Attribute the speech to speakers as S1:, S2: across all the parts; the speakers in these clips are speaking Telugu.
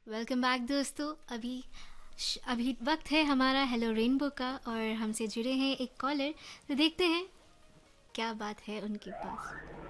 S1: वेलकम बैक दोस्तों अभी श- अभी वक्त है हमारा हेलो रेनबो का और हमसे जुड़े हैं एक कॉलर तो देखते हैं क्या बात है उनके पास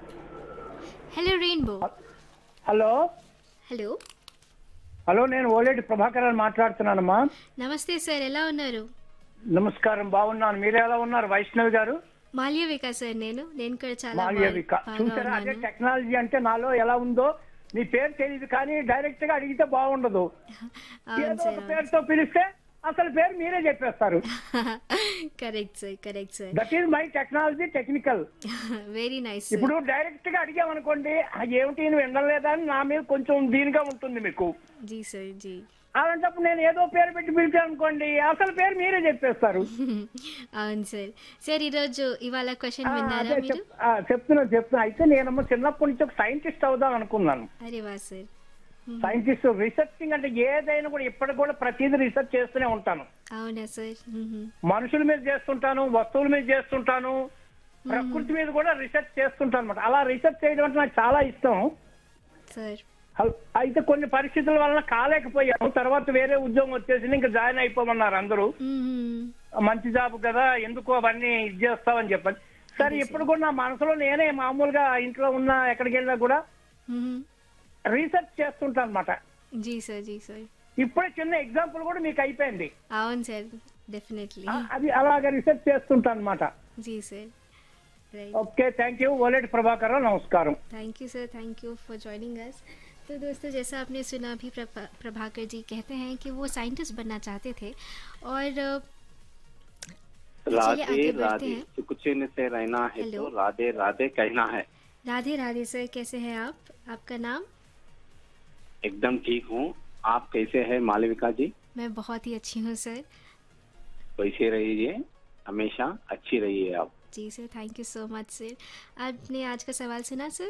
S1: hello rainbow
S2: hello
S1: hello
S2: hello నేను ఓలేటి ప్రభాకర్ అని మాట్లాడుతున్నానమ్మా
S1: నమస్తే సార్ ఎలా ఉన్నారు
S2: నమస్కారం బాగున్నాను మీరు ఎలా ఉన్నారు వైష్ణవి గారు
S1: మాల్యవిక సార్ నేను నేను కూడా చాలా
S2: మాల్యవిక
S1: బాగా
S2: చూసారా అదే
S1: ఉన్నాను
S2: టెక్నాలజీ అంటే నాలో ఎలా ఉందో నీ పేరు తెలియదు కానీ డైరెక్ట్ గా అడిగితే బాగుండదు
S1: అవును
S2: ఏదో
S1: సార్
S2: ఒక పేరుతో పిలిస్తే అసలు పేరు మీరే చెప్పేస్తారు
S1: correct sir correct sir
S2: that is my technology technical
S1: very nice
S2: ఇప్పుడు డైరెక్ట్ గా అడిగామనుకోండి "ఆ, ఏమిటి నువ్వు వినలేదా అని నా మీద కొంచెం దీనిగా ఉంటుంది మీకు
S1: जी सर जी
S2: అలాంటప్పుడు నేను ఏదో పేరు పెట్టి పిలిచాను అనుకోండి అసలు పేరు మీరే చెప్పేస్తారు
S1: అవును సార్ సార్ ఈరోజు ఇవాళ క్వశ్చన్
S2: ఆ,
S1: విన్నారా
S2: అదే
S1: మీరు
S2: చెప్- ఆ, చెప్తున్నా చెప్తున్నా అయితే నేనమ్మ చిన్నప్పటి నుంచి ఒక సైంటిస్ట్ అవుదాం అనుకున్నాను
S1: అరే వా సార్
S2: సైంటిస్ట్ రీసెర్చింగ్ అంటే ఏదైనా కూడా ఇప్పటికి కూడా ప్రతిదీ రీసెర్చ్ చేస్తూనే ఉంటాను
S1: అవునా సార్ మ్మ్.
S2: మనుషుల మీద చేస్తుంటాను వస్తువుల మీద చేస్తుంటాను ప్రకృతి మీద కూడా రీసెర్చ్ చేస్తుంటాను అనమాట అలా రీసెర్చ్ చేయడం అంటే నాకు చాలా ఇష్టం
S1: సార్
S2: హల్- అయితే కొన్ని పరిస్థితుల వలన కాలేకపోయాను తర్వాత వేరే ఉద్యోగం వచ్చేసి ఇంకా జాయిన్ అయిపోమన్నారు అందరూ
S1: మ్మ్.
S2: మంచి జాబ్ కదా ఎందుకు అవన్నీ ఇది చేస్తావని చెప్పని సరే ఇప్పుడు కూడా నా మనసులో నేనే మామూలుగా ఇంట్లో ఉన్న ఎక్కడికి వెళ్ళినా కూడా
S1: మ్మ్.
S2: రీసెర్చ్ చేస్తుంటాను అనమాట
S1: జీ సార్ జీ సార్
S2: ఇప్పుడే చిన్న ఎగ్జాంపుల్ కూడా మీకు అయిపోయింది
S1: అవును సార్ డెఫినెట్లీ
S2: ఆ, అది అలాగే రీసెర్చ్ చేస్తుంటాను అనమాట
S1: जी sir right
S2: okay thank you Oleti Prabhakar Rao, నమస్కారం
S1: thank you sir thank you for joining us तो दोस्तों जैसा आपने सुना अभी प्रभा- प्रभाकर जी कहते हैं कि वो साइंटिस्ट बनना चाहते थे और अ, चलिए
S3: राधे
S1: आगे बढ़ते
S3: राधे
S1: हैं
S3: सुकुचिन से रहना है
S1: हेलो।
S3: तो राधे राधे कहना है
S1: राधे राधे सर कैसे हैं आप आपका नाम
S3: एकदम ठीक हूँ आप कैसे हैं मालविका जी
S1: मैं बहुत ही अच्छी हूँ सर
S3: वैसे रहिए हमेशा अच्छी रहिए आप
S1: जी sir thank you so much sir आपने आज का सवाल सुना सर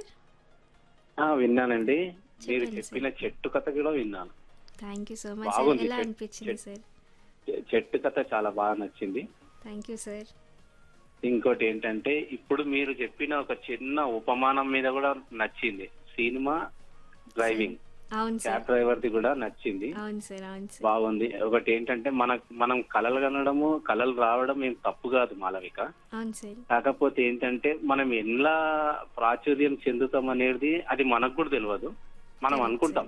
S3: ఆ, విన్నానండి మీరు
S1: చెప్పండి
S3: చెప్పిన చెట్టు కథ కూడా విన్నాను
S1: thank you so much sir
S3: బాగుంది
S1: ఎలా
S3: చెట్-
S1: అనిపించింది
S3: చెట్-
S1: సార్
S3: చె- చెట్టు కథ చాలా బాగా నచ్చింది
S1: థ్యాంక్ యూ సార్
S3: ఇంకోటి ఏంటంటే ఇప్పుడు మీరు చెప్పిన ఒక చిన్న ఉపమానం మీద కూడా నచ్చింది సినిమా డ్రైవింగ్
S1: అవును సార్
S3: క్యాబ్ డ్రైవర్ ది కూడా నచ్చింది
S1: అవును సార్ అవును సార్
S3: బాగుంది ఒకటి ఏంటంటే మన మనం కలలు కనడము కలలు రావడం ఏం తప్పు కాదు మాలవిక
S1: అవును సార్
S3: కాకపోతే ఏంటంటే మనం ఎలా ప్రాచుర్యం చెందుతాం అనేది అది మనకు కూడా తెలియదు మనం
S1: Correct,
S3: అనుకుంటాం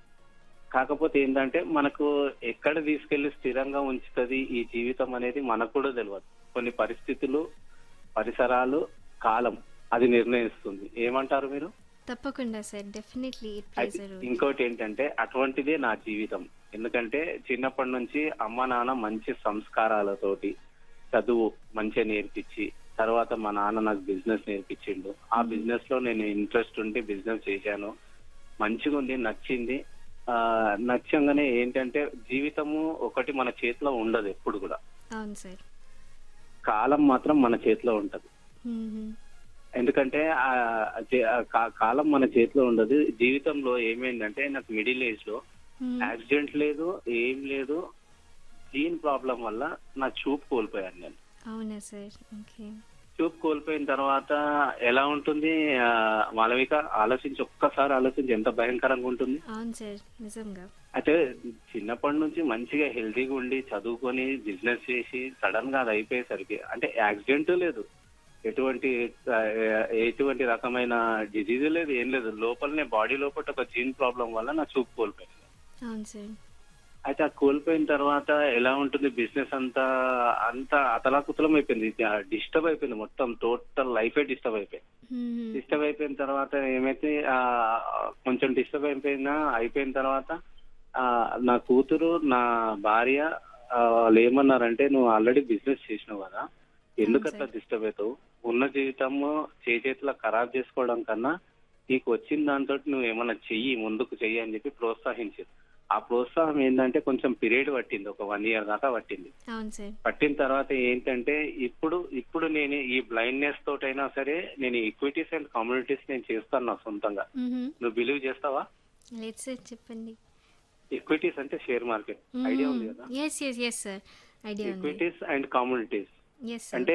S3: కాకపోతే ఏంటంటే మనకు ఎక్కడ తీసుకెళ్లి స్థిరంగా ఉంచుతుంది ఈ జీవితం అనేది మనకు కూడా తెలియదు కొన్ని పరిస్థితులు పరిసరాలు కాలం అది నిర్ణయిస్తుంది ఏమంటారు మీరు
S1: తప్పకుండా సార్ డెఫినెట్లీ ఇట్
S3: అయితే
S1: ప్లేస్ రోల్
S3: ఇంకోటి ఏంటంటే అటువంటిదే నా జీవితం ఎందుకంటే చిన్నప్పటి నుంచి అమ్మ నాన్న మంచి సంస్కారాలతోటి చదువు మంచిగా నేర్పించి తర్వాత మా నాన్న నాకు బిజినెస్ నేర్పించిండు ఆ బిజినెస్ లో నేను ఇంట్రెస్ట్ ఉండి బిజినెస్ చేశాను మంచిగా ఉంది నచ్చింది ఆ నచ్చంగానే ఏంటంటే జీవితము ఒకటి మన చేతిలో ఉండదు ఎప్పుడు కూడా
S1: అవును సార్
S3: కాలం మాత్రం మన చేతిలో ఉంటది ఎందుకంటే ఆ జీ- ఆ కా- కాలం మన చేతిలో ఉండదు జీవితంలో ఏమైందంటే నాకు మిడిల్ ఏజ్ లో యాక్సిడెంట్ లేదు ఏం లేదు దీని ప్రాబ్లం వల్ల నా చూపు కోల్పోయాను నేను
S1: అవునా సార్ ఓకే
S3: చూపు కోల్పోయిన తర్వాత ఎలా ఉంటుంది ఆ, మాలవిక ఆలోచించి ఒక్కసారి ఆలోచించి ఎంత భయంకరంగా ఉంటుంది
S1: అవును సార్ నిజంగా
S3: అయితే చిన్నప్పటి నుంచి మంచిగా హెల్తీగా ఉండి చదువుకొని బిజినెస్ చేసి సడన్ గా అది అయిపోయేసరికి అంటే యాక్సిడెంట్ లేదు ఎటువంటి ఆ, ఎటువంటి రకమైన డిజీజ్ లేదు ఏం లేదు లోపలనే బాడీ లోపల ఒక జీన్ ప్రాబ్లం వల్ల నా చూపు కోల్పోయింది
S1: అవును సార్
S3: అయితే ఆ కోల్పోయిన తర్వాత ఎలా ఉంటుంది బిజినెస్ అంతా అంతా అతలాకుతలం అయిపోయింది డిస్టర్బ్ అయిపోయింది మొత్తం టోటల్ లైఫే డిస్టర్బ్ అయిపోయింది డిస్టర్బ్ అయిపోయిన తర్వాత ఏమైతే ఆ, కొంచెం డిస్టర్బ్ అయిపోయినా అయిపోయిన తర్వాత ఆ, నా కూతురు నా భార్య ఆ, వాళ్ళు ఏమన్నారంటే నువ్వు ఆల్రెడీ బిజినెస్ చేసినావు కదా ఎందుకు
S1: అవును
S3: అట్లా
S1: సార్.
S3: డిస్టర్బ్ అవుతావు ఉన్న జీవితము చేతిలో ఖరాబ్ చేసుకోవడం కన్నా నీకు వచ్చిన దాంతో నువ్వు ఏమన్నా చెయ్యి ముందుకు చెయ్యి అని చెప్పి ప్రోత్సహించారు ఆ ప్రోత్సాహం ఏంటంటే కొంచెం పీరియడ్ పట్టింది ఒక వన్ ఇయర్ దాకా పట్టింది
S1: అవును సార్
S3: పట్టిన తర్వాత ఏంటంటే ఇప్పుడు ఇప్పుడు నేను ఈ బ్లైండ్నెస్ తోటైనా సరే నేను ఈక్విటీస్ అండ్ కమ్యూనిటీస్ నేను చేస్తాను నా సొంతంగా నువ్వు బిలీవ్ చేస్తావా
S1: లేదు సార్ చెప్పండి
S3: ఈక్విటీస్ అంటే షేర్ మార్కెట్ ఐడియా ఉంది కదా
S1: yes yes yes sir idea ఉంది
S3: equities and communities
S1: yes sir
S3: అంటే